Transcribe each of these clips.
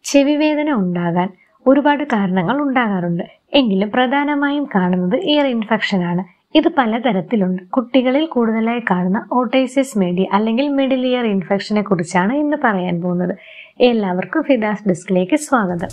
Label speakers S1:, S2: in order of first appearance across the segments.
S1: ചെവിവേദന ഉണ്ടാകാൻ ഒരുപാട് കാരണങ്ങൾ ഉണ്ടാകാറുണ്ട് എങ്കിലും പ്രധാനമായും കാണുന്നത് ഇയർ ഇൻഫെക്ഷൻ ആണ് ഇത് പലതരത്തിലുണ്ട് കുട്ടികളിൽ കൂടുതലായി കാണുന്ന ഓട്ടൈസിസ് മീഡിയ അല്ലെങ്കിൽ മിഡിൽ ഇയർ ഇൻഫെക്ഷനെ കുറിച്ചാണ് ഇന്ന് പറയാൻ പോകുന്നത് എല്ലാവർക്കും ഫിദാസ് ഡെസ്കിലേക്ക് സ്വാഗതം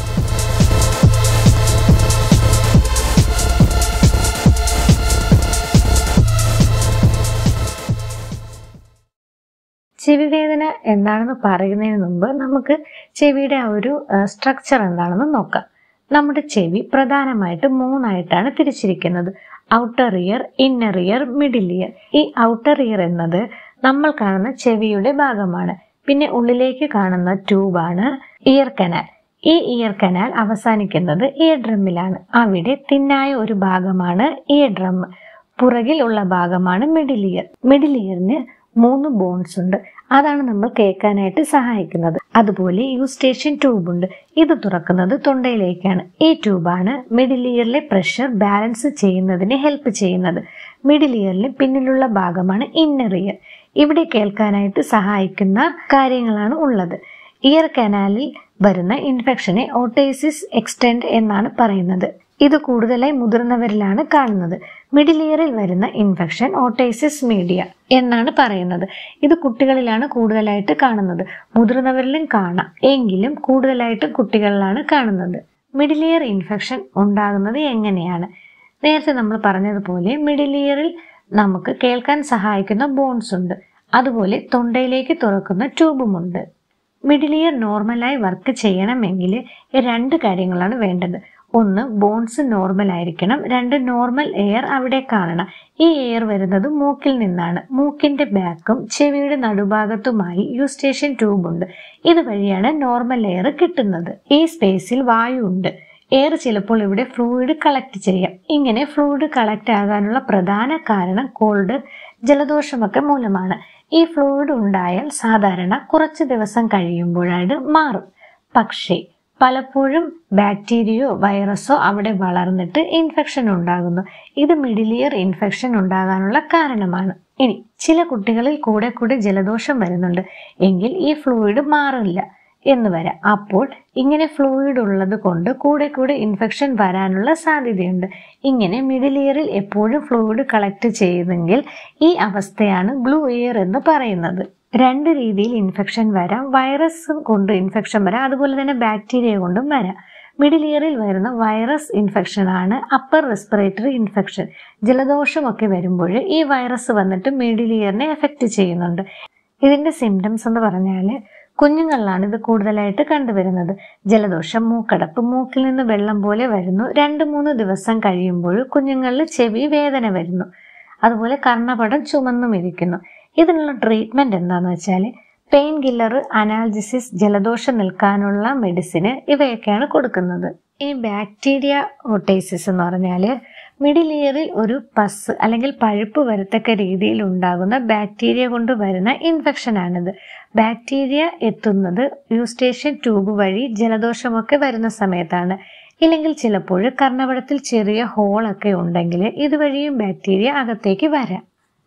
S1: ചെവിവേദന എന്താണെന്ന് പറയുന്നതിന് മുമ്പ് നമുക്ക് ചെവിയുടെ ആ ഒരു സ്ട്രക്ചർ എന്താണെന്ന് നോക്കാം നമ്മുടെ ചെവി പ്രധാനമായിട്ട് മൂന്നായിട്ടാണ് തിരിച്ചിരിക്കുന്നത് outer ear inner ear middle ear ഈ ഔട്ടർ ഇയർ എന്നത് നമ്മൾ കാണുന്ന ചെവിയുടെ ഭാഗമാണ് പിന്നെ ഉള്ളിലേക്ക് കാണുന്ന ട്യൂബാണ് ഇയർ കനാൽ ഈ ഇയർ കനാൽ അവസാനിക്കുന്നത് ഇയർ ഡ്രമ്മിലാണ് അവിടെ തിന്നായ ഒരു ഭാഗമാണ് ഇയർ ഡ്രം പുറകിൽ ഉള്ള ഭാഗമാണ് മിഡിൽ ഇയർ മിഡിൽ ഇയറിന് മൂന്ന് ബോൺസ് ഉണ്ട് അതാണ് നമ്മൾ കേൾക്കാനായിട്ട് സഹായിക്കുന്നത് അതുപോലെ യൂസ്റ്റേഷൻ ട്യൂബ് ഉണ്ട് ഇത് തുറക്കുന്നത് തൊണ്ടയിലേക്കാണ് ഈ ട്യൂബാണ് മിഡിൽ ഇയറിലെ പ്രഷർ ബാലൻസ് ചെയ്യുന്നതിന് ഹെൽപ്പ് ചെയ്യുന്നത് മിഡിൽ ഇയറിന് പിന്നിലുള്ള ഭാഗമാണ് ഇന്നർ ഇയർ ഇവിടെ കേൾക്കാനായിട്ട് സഹായിക്കുന്ന കാര്യങ്ങളാണ് ഉള്ളത് ഇയർ കനാലിൽ വരുന്ന ഇൻഫെക്ഷനെ ഓട്ടൈസിസ് എക്സ്റ്റെൻഡ് എന്നാണ് പറയുന്നത് ഇത് കൂടുതലായി മുതിർന്നവരിലാണ് കാണുന്നത് മിഡിൽ ഇയറിൽ വരുന്ന ഇൻഫെക്ഷൻ ഓട്ടൈസിസ് മീഡിയ എന്നാണ് പറയുന്നത് ഇത് കുട്ടികളിലാണ് കൂടുതലായിട്ട് കാണുന്നത് മുതിർന്നവരിലും കാണാം എങ്കിലും കൂടുതലായിട്ട് കുട്ടികളിലാണ് കാണുന്നത് മിഡിൽ ഇയർ ഇൻഫെക്ഷൻ ഉണ്ടാകുന്നത് എങ്ങനെയാണ് നേരത്തെ നമ്മൾ പറഞ്ഞതുപോലെ മിഡിൽ ഇയറിൽ നമുക്ക് കേൾക്കാൻ സഹായിക്കുന്ന ബോൺസ് ഉണ്ട് അതുപോലെ തൊണ്ടയിലേക്ക് തുറക്കുന്ന ട്യൂബുമുണ്ട് മിഡിൽ ഇയർ നോർമലായി വർക്ക് ചെയ്യണമെങ്കിൽ രണ്ട് കാര്യങ്ങളാണ് വേണ്ടത് ഒന്ന് ബോൺസ് നോർമൽ ആയിരിക്കണം രണ്ട് നോർമൽ എയർ അവിടെ കാണണം ഈ എയർ വരുന്നത് മൂക്കിൽ നിന്നാണ് മൂക്കിന്റെ ബാക്കും ചെവിയുടെ നടുഭാഗത്തുമായി യൂസ്റ്റേഷൻ ട്യൂബ് ഉണ്ട് ഇതുവഴിയാണ് നോർമൽ എയർ കിട്ടുന്നത് ഈ സ്പേസിൽ വായു ഉണ്ട് എയർ ചിലപ്പോൾ ഇവിടെ ഫ്ലൂയിഡ് കളക്ട് ചെയ്യാം ഇങ്ങനെ ഫ്ലൂയിഡ് കളക്ട് ആകാനുള്ള പ്രധാന കാരണം കോൾഡ് ജലദോഷമൊക്കെ മൂലമാണ് ഈ ഫ്ലൂയിഡ് ഉണ്ടായാൽ സാധാരണ കുറച്ച് ദിവസം കഴിയുമ്പോഴാണ് മാറും പക്ഷേ പലപ്പോഴും ബാക്ടീരിയയോ വൈറസോ അവിടെ വളർന്നിട്ട് ഇൻഫെക്ഷൻ ഉണ്ടാകുന്നു ഇത് മിഡിൽ ഇയർ ഇൻഫെക്ഷൻ ഉണ്ടാകാനുള്ള കാരണമാണ് ഇനി ചില കുട്ടികളിൽ കൂടെ കൂടെ ജലദോഷം വരുന്നുണ്ട് എങ്കിൽ ഈ ഫ്ലൂയിഡ് മാറില്ല എന്ന് വരാം അപ്പോൾ ഇങ്ങനെ ഫ്ലൂയിഡ് ഉള്ളത് കൊണ്ട് കൂടെ കൂടെ ഇൻഫെക്ഷൻ വരാനുള്ള സാധ്യതയുണ്ട് ഇങ്ങനെ മിഡിൽ ഇയറിൽ എപ്പോഴും ഫ്ലൂയിഡ് കളക്ട് ചെയ്യുന്നെങ്കിൽ ഈ അവസ്ഥയാണ് ബ്ലൂ ഇയർ എന്ന് പറയുന്നത് രണ്ട് രീതിയിൽ ഇൻഫെക്ഷൻ വരാം വൈറസ് കൊണ്ട് ഇൻഫെക്ഷൻ വരാം അതുപോലെ തന്നെ ബാക്ടീരിയ കൊണ്ടും വരാം മിഡിൽ ഇയറിൽ വരുന്ന വൈറസ് ഇൻഫെക്ഷൻ ആണ് അപ്പർ റെസ്പിറേറ്ററി ഇൻഫെക്ഷൻ ജലദോഷമൊക്കെ വരുമ്പോൾ ഈ വൈറസ് വന്നിട്ട് മിഡിൽ ഇയറിനെ എഫക്റ്റ് ചെയ്യുന്നുണ്ട് ഇതിന്റെ സിംറ്റംസ് എന്ന് പറഞ്ഞാൽ കുഞ്ഞുങ്ങളിലാണ് ഇത് കൂടുതലായിട്ട് കണ്ടുവരുന്നത് ജലദോഷം മൂക്കടപ്പ് മൂക്കിൽ നിന്ന് വെള്ളം പോലെ വരുന്നു രണ്ട് മൂന്ന് ദിവസം കഴിയുമ്പോൾ കുഞ്ഞുങ്ങളിൽ ചെവി വേദന വരുന്നു അതുപോലെ കർണപടം ചുമന്നും ഇരിക്കുന്നു ഇതിനുള്ള ട്രീറ്റ്മെന്റ് എന്താന്ന് വെച്ചാൽ പെയിൻ കില്ലർ അനാൽജിസിസ് ജലദോഷം നിൽക്കാനുള്ള മെഡിസിന് ഇവയൊക്കെയാണ് കൊടുക്കുന്നത് ഈ ബാക്ടീരിയ ഓട്ടൈസിസ് എന്ന് പറഞ്ഞാൽ മിഡിൽ ഇയറിൽ ഒരു പസ് അല്ലെങ്കിൽ പഴുപ്പ് വരത്തക്ക രീതിയിൽ ഉണ്ടാകുന്ന ബാക്ടീരിയ കൊണ്ട് വരുന്ന ഇൻഫെക്ഷൻ ആണിത് ബാക്ടീരിയ എത്തുന്നത് യൂസ്റ്റേഷൻ ട്യൂബ് വഴി ജലദോഷമൊക്കെ വരുന്ന സമയത്താണ് ഇല്ലെങ്കിൽ ചിലപ്പോൾ കർണപടത്തിൽ ചെറിയ ഹോളൊക്കെ ഉണ്ടെങ്കിൽ ഇതുവഴിയും ബാക്ടീരിയ അകത്തേക്ക് വരാം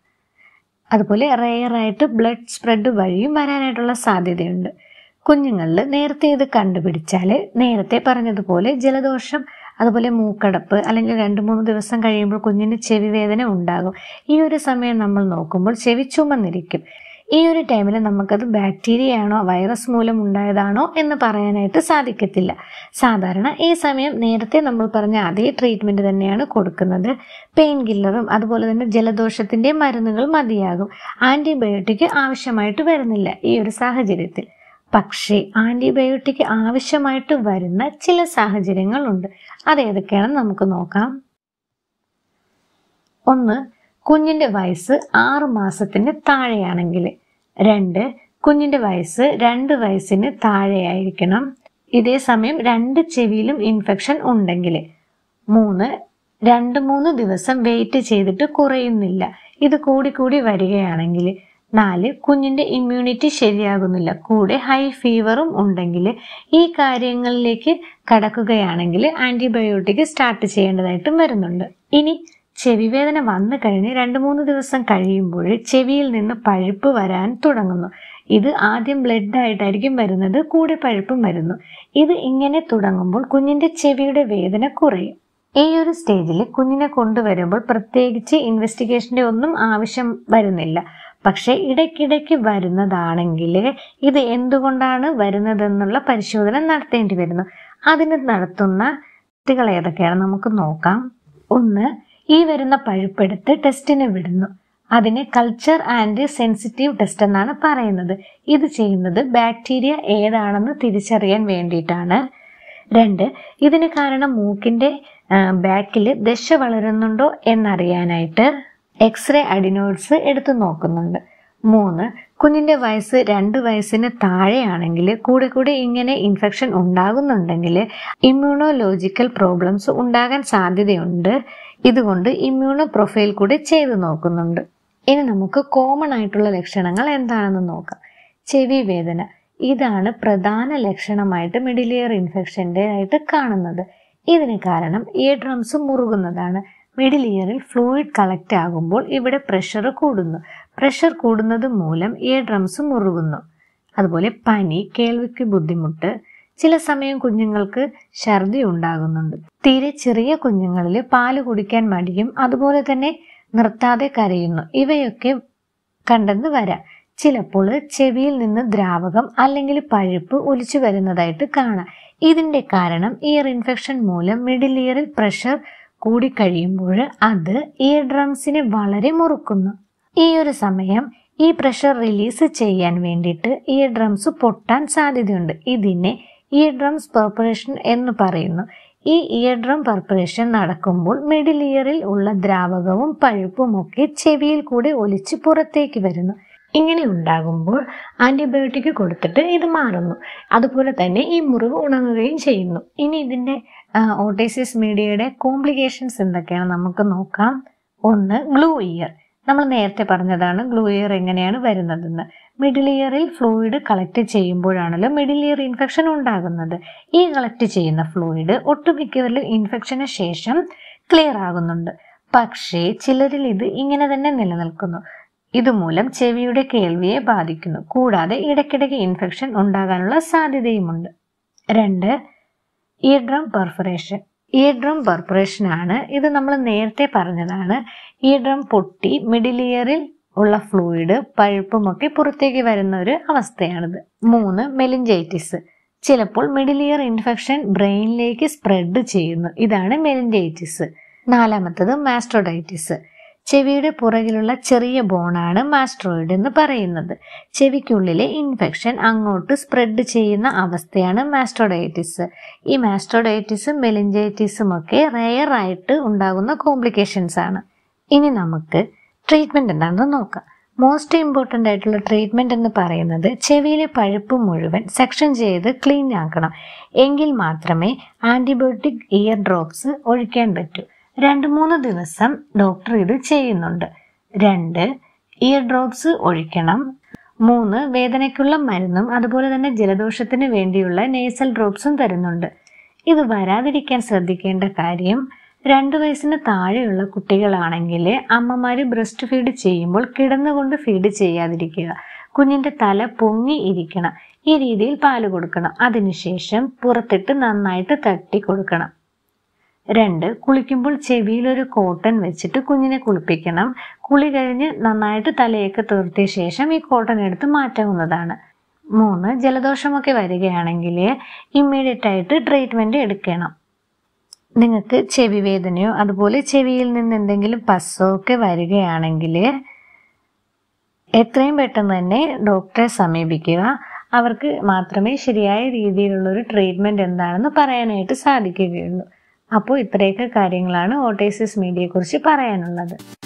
S1: അതുപോലെ റെയറായിട്ട് ബ്ലഡ് സ്പ്രെഡ് വഴിയും വരാനായിട്ടുള്ള സാധ്യതയുണ്ട് കുഞ്ഞുങ്ങളിൽ നേരത്തെ ഇത് കണ്ടുപിടിച്ചാൽ നേരത്തെ പറഞ്ഞതുപോലെ ജലദോഷം അതുപോലെ മൂക്കടപ്പ് അല്ലെങ്കിൽ രണ്ട് മൂന്ന് ദിവസം കഴിയുമ്പോൾ കുഞ്ഞിന് ചെവി വേദന ഉണ്ടാകും ഈ ഒരു സമയം നമ്മൾ നോക്കുമ്പോൾ ചെവി ചുമന്നിരിക്കും ഈ ഒരു ടൈമിൽ നമുക്കത് ബാക്ടീരിയ ആണോ വൈറസ് മൂലം ഉണ്ടായതാണോ എന്ന് പറയാനായിട്ട് സാധിക്കത്തില്ല സാധാരണ ഈ സമയം നേരത്തെ നമ്മൾ പറഞ്ഞ അതേ ട്രീറ്റ്മെന്റ് തന്നെയാണ് കൊടുക്കുന്നത് പെയിൻ കില്ലറും അതുപോലെ തന്നെ ജലദോഷത്തിന്റെ മരുന്നുകൾ മതിയാകും ആന്റിബയോട്ടിക് ആവശ്യമായിട്ട് വരുന്നില്ല ഈ ഒരു സാഹചര്യത്തിൽ പക്ഷേ ആന്റിബയോട്ടിക് ആവശ്യമായിട്ട് വരുന്ന ചില സാഹചര്യങ്ങളുണ്ട് അതേതൊക്കെയാണെന്ന് നമുക്ക് നോക്കാം ഒന്ന് കുഞ്ഞിന്റെ വയസ്സ് ആറ് മാസത്തിന് താഴെയാണെങ്കിൽ രണ്ട് കുഞ്ഞിന്റെ വയസ്സ് രണ്ട് വയസ്സിന് താഴെയായിരിക്കണം ഇതേ സമയം രണ്ട് ചെവിയിലും ഇൻഫെക്ഷൻ ഉണ്ടെങ്കിൽ മൂന്ന് രണ്ട് മൂന്ന് ദിവസം വെയിറ്റ് ചെയ്തിട്ട് കുറയുന്നില്ല ഇത് കൂടി കൂടി വരികയാണെങ്കിൽ നാല് കുഞ്ഞിന്റെ ഇമ്മ്യൂണിറ്റി ശരിയാകുന്നില്ല കൂടെ ഹൈ ഫീവറും ഉണ്ടെങ്കിൽ ഈ കാര്യങ്ങളിലേക്ക് കടക്കുകയാണെങ്കിൽ ആന്റിബയോട്ടിക് സ്റ്റാർട്ട് ചെയ്യേണ്ടതായിട്ടും വരുന്നുണ്ട് ഇനി ചെവിവേദന വന്നു കഴിഞ്ഞ് രണ്ട് മൂന്ന് ദിവസം കഴിയുമ്പോൾ ചെവിയിൽ നിന്ന് പഴുപ്പ് വരാൻ തുടങ്ങുന്നു ഇത് ആദ്യം ബ്ലഡ് ആയിട്ടായിരിക്കും വരുന്നത് കൂടെ പഴുപ്പും വരുന്നു ഇത് ഇങ്ങനെ തുടങ്ങുമ്പോൾ കുഞ്ഞിന്റെ ചെവിയുടെ വേദന കുറയും ഈ ഒരു സ്റ്റേജിൽ കുഞ്ഞിനെ കൊണ്ടുവരുമ്പോൾ പ്രത്യേകിച്ച് ഇൻവെസ്റ്റിഗേഷന്റെ ഒന്നും ആവശ്യം വരുന്നില്ല പക്ഷെ ഇടയ്ക്കിടയ്ക്ക് വരുന്നതാണെങ്കിൽ ഇത് എന്തുകൊണ്ടാണ് വരുന്നതെന്നുള്ള പരിശോധന നടത്തേണ്ടി വരുന്നു അതിന് നടത്തുന്ന ടെസ്റ്റുകൾ ഏതൊക്കെയാണ് നമുക്ക് നോക്കാം ഒന്ന് ഈ വരുന്ന പഴുപ്പെടുത്ത് ടെസ്റ്റിന് വിടുന്നു അതിനെ കൾച്ചർ ആൻഡ് സെൻസിറ്റീവ് ടെസ്റ്റ് എന്നാണ് പറയുന്നത് ഇത് ചെയ്യുന്നത് ബാക്ടീരിയ ഏതാണെന്ന് തിരിച്ചറിയാൻ വേണ്ടിയിട്ടാണ് രണ്ട് ഇതിന് കാരണം മൂക്കിന്റെ ബാക്കിൽ ദശ വളരുന്നുണ്ടോ എന്നറിയാനായിട്ട് എക്സ്റേ അഡിനോയിഡ്സ് എടുത്തു നോക്കുന്നുണ്ട് മൂന്ന് കുഞ്ഞിന്റെ വയസ്സ് രണ്ട് വയസ്സിന് താഴെയാണെങ്കിൽ കൂടെ കൂടെ ഇങ്ങനെ ഇൻഫെക്ഷൻ ഉണ്ടാകുന്നുണ്ടെങ്കിൽ ഇമ്മ്യൂണോലോജിക്കൽ പ്രോബ്ലംസ് ഉണ്ടാകാൻ സാധ്യതയുണ്ട് ഇതുകൊണ്ട് ഇമ്മ്യൂണോ പ്രൊഫൈൽ കൂടി ചെയ്തു നോക്കുന്നുണ്ട് ഇനി നമുക്ക് കോമൺ ആയിട്ടുള്ള ലക്ഷണങ്ങൾ എന്താണെന്ന് നോക്കാം ചെവി വേദന ഇതാണ് പ്രധാന ലക്ഷണമായിട്ട് മിഡിൽ ഇയർ ഇൻഫെക്ഷൻ്റെ ആയിട്ട് കാണുന്നത് ഇതിന് കാരണം ഇയർ ഡ്രംസ് മുറുകുന്നതാണ് മിഡിൽ ഇയറിൽ ഫ്ലൂയിഡ് കളക്ട് ആകുമ്പോൾ ഇവിടെ പ്രഷർ കൂടുന്നു പ്രഷർ കൂടുന്നത് മൂലം ഇയർ ഡ്രംസ് മുറുകുന്നു അതുപോലെ പനി കേൾവിക്ക് ബുദ്ധിമുട്ട് ചില സമയം കുഞ്ഞുങ്ങൾക്ക് ഛർദി ഉണ്ടാകുന്നുണ്ട് തീരെ ചെറിയ കുഞ്ഞുങ്ങളിൽ പാല് കുടിക്കാൻ മടിയും അതുപോലെ തന്നെ നിർത്താതെ കരയുന്നു ഇവയൊക്കെ കണ്ടെന്ന് വരാം ചിലപ്പോൾ ചെവിയിൽ നിന്ന് ദ്രാവകം അല്ലെങ്കിൽ പഴുപ്പ് ഒലിച്ചു വരുന്നതായിട്ട് കാണാം ഇതിന്റെ കാരണം ഇയർ ഇൻഫെക്ഷൻ മൂലം മിഡിൽ ഇയറിൽ പ്രഷർ കൂടിക്കഴിയുമ്പോൾ അത് ഇയർ ഡ്രംസിനെ വളരെ മുറുക്കുന്നു ഈ ഒരു സമയം ഈ പ്രഷർ റിലീസ് ചെയ്യാൻ വേണ്ടിയിട്ട് ഇയർ ഡ്രംസ് പൊട്ടാൻ സാധ്യതയുണ്ട് ഇതിനെ ഇയർ ഡ്രംസ് പെർപ്പറേഷൻ എന്ന് പറയുന്നു ഈ ഇയർ ഡ്രം പെർപ്പറേഷൻ നടക്കുമ്പോൾ മിഡിൽ ഇയറിൽ ഉള്ള ദ്രാവകവും പഴുപ്പും ഒക്കെ ചെവിയിൽ കൂടെ ഒലിച്ച് പുറത്തേക്ക് വരുന്നു ഇങ്ങനെ ഉണ്ടാകുമ്പോൾ ആന്റിബയോട്ടിക് കൊടുത്തിട്ട് ഇത് മാറുന്നു അതുപോലെ തന്നെ ഈ മുറിവ് ഉണങ്ങുകയും ചെയ്യുന്നു ഇനി ഇതിന്റെ ഓട്ടൈസിസ് മീഡിയയുടെ കോംപ്ലിക്കേഷൻസ് എന്തൊക്കെയാണ് നമുക്ക് നോക്കാം ഒന്ന് ഗ്ലൂ ഇയർ നമ്മൾ നേരത്തെ പറഞ്ഞതാണ് ഗ്ലൂ ഇയർ എങ്ങനെയാണ് വരുന്നതെന്ന് മിഡിൽ ഇയറിൽ ഫ്ലൂയിഡ് കളക്ട് ചെയ്യുമ്പോഴാണല്ലോ മിഡിൽ ഇയർ ഇൻഫെക്ഷൻ ഉണ്ടാകുന്നത് ഈ കളക്ട് ചെയ്യുന്ന ഫ്ലൂയിഡ് ഒട്ടുമിക്കവരിലും ഇൻഫെക്ഷന് ശേഷം ക്ലിയർ ആകുന്നുണ്ട് പക്ഷേ ചിലരിൽ ഇത് ഇങ്ങനെ തന്നെ നിലനിൽക്കുന്നു ഇതുമൂലം ചെവിയുടെ കേൾവിയെ ബാധിക്കുന്നു കൂടാതെ ഇടയ്ക്കിടയ്ക്ക് ഇൻഫെക്ഷൻ ഉണ്ടാകാനുള്ള സാധ്യതയുമുണ്ട് രണ്ട് ഇയർഡ്രം പെർഫറേഷൻ ഇയർഡ്രം പെർഫറേഷൻ ആണ് ഇത് നമ്മൾ നേരത്തെ പറഞ്ഞതാണ് ഇയർഡ്രം പൊട്ടി മിഡിൽ ഇയറിൽ ഉള്ള ഫ്ലൂയിഡ് പഴുപ്പുമൊക്കെ പുറത്തേക്ക് വരുന്ന ഒരു അവസ്ഥയാണിത് മൂന്ന് മെലിഞ്ചൈറ്റിസ് ചിലപ്പോൾ മിഡിൽ ഇയർ ഇൻഫെക്ഷൻ ബ്രെയിനിലേക്ക് സ്പ്രെഡ് ചെയ്യുന്നു ഇതാണ് മെലിഞ്ചൈറ്റിസ് നാലാമത്തത് മാസ്ട്രോഡൈറ്റിസ് ചെവിയുടെ പുറകിലുള്ള ചെറിയ ബോണാണ് മാസ്ട്രോയിഡ് എന്ന് പറയുന്നത് ചെവിക്കുള്ളിലെ ഇൻഫെക്ഷൻ അങ്ങോട്ട് സ്പ്രെഡ് ചെയ്യുന്ന അവസ്ഥയാണ് മാസ്ട്രോഡൈറ്റിസ് ഈ മാസ്ട്രോഡൈറ്റിസും മെലിഞ്ചൈറ്റിസും ഒക്കെ റെയർ ആയിട്ട് ഉണ്ടാകുന്ന കോംപ്ലിക്കേഷൻസ് ആണ് ഇനി നമുക്ക് ട്രീറ്റ്മെന്റ് എന്താണെന്ന് നോക്കാം മോസ്റ്റ് ഇമ്പോർട്ടൻ്റ് ആയിട്ടുള്ള ട്രീറ്റ്മെന്റ് എന്ന് പറയുന്നത് ചെവിയിലെ പഴുപ്പ് മുഴുവൻ സെക്ഷൻ ചെയ്ത് ക്ലീൻ ആക്കണം എങ്കിൽ മാത്രമേ ആന്റിബയോട്ടിക് ഇയർ ഡ്രോപ്സ് ഒഴിക്കാൻ പറ്റൂ രണ്ട് മൂന്ന് ദിവസം ഡോക്ടർ ഇത് ചെയ്യുന്നുണ്ട് രണ്ട് ഇയർ ഡ്രോപ്സ് ഒഴിക്കണം മൂന്ന് വേദനയ്ക്കുള്ള മരുന്നും അതുപോലെ തന്നെ ജലദോഷത്തിന് വേണ്ടിയുള്ള നേസൽ ഡ്രോപ്സും തരുന്നുണ്ട് ഇത് വരാതിരിക്കാൻ ശ്രദ്ധിക്കേണ്ട കാര്യം രണ്ട് വയസ്സിന് താഴെയുള്ള കുട്ടികളാണെങ്കിൽ അമ്മമാർ ബ്രസ്റ്റ് ഫീഡ് ചെയ്യുമ്പോൾ കിടന്നുകൊണ്ട് ഫീഡ് ചെയ്യാതിരിക്കുക കുഞ്ഞിന്റെ തല പൊങ്ങി ഇരിക്കണം ഈ രീതിയിൽ പാല് കൊടുക്കണം അതിനുശേഷം പുറത്തിട്ട് നന്നായിട്ട് തട്ടി കൊടുക്കണം രണ്ട് കുളിക്കുമ്പോൾ ചെവിയിൽ ഒരു കോട്ടൺ വെച്ചിട്ട് കുഞ്ഞിനെ കുളിപ്പിക്കണം കുളി കഴിഞ്ഞ് നന്നായിട്ട് തലയൊക്കെ തീർത്തിയ ശേഷം ഈ കോട്ടൺ എടുത്ത് മാറ്റാവുന്നതാണ് മൂന്ന് ജലദോഷമൊക്കെ വരികയാണെങ്കിൽ ഇമ്മീഡിയറ്റ് ആയിട്ട് ട്രീറ്റ്മെൻറ്റ് എടുക്കണം നിങ്ങൾക്ക് ചെവി വേദനയോ അതുപോലെ ചെവിയിൽ നിന്ന് എന്തെങ്കിലും പസ്സോ ഒക്കെ വരികയാണെങ്കിൽ എത്രയും പെട്ടെന്ന് തന്നെ ഡോക്ടറെ സമീപിക്കുക അവർക്ക് മാത്രമേ ശരിയായ രീതിയിലുള്ള ഒരു ട്രീറ്റ്മെൻറ്റ് എന്താണെന്ന് പറയാനായിട്ട് സാധിക്കുകയുള്ളൂ അപ്പോൾ ഇത്രയൊക്കെ കാര്യങ്ങളാണ് ഓട്ടൈസിസ് മീഡിയയെക്കുറിച്ച് പറയാനുള്ളത്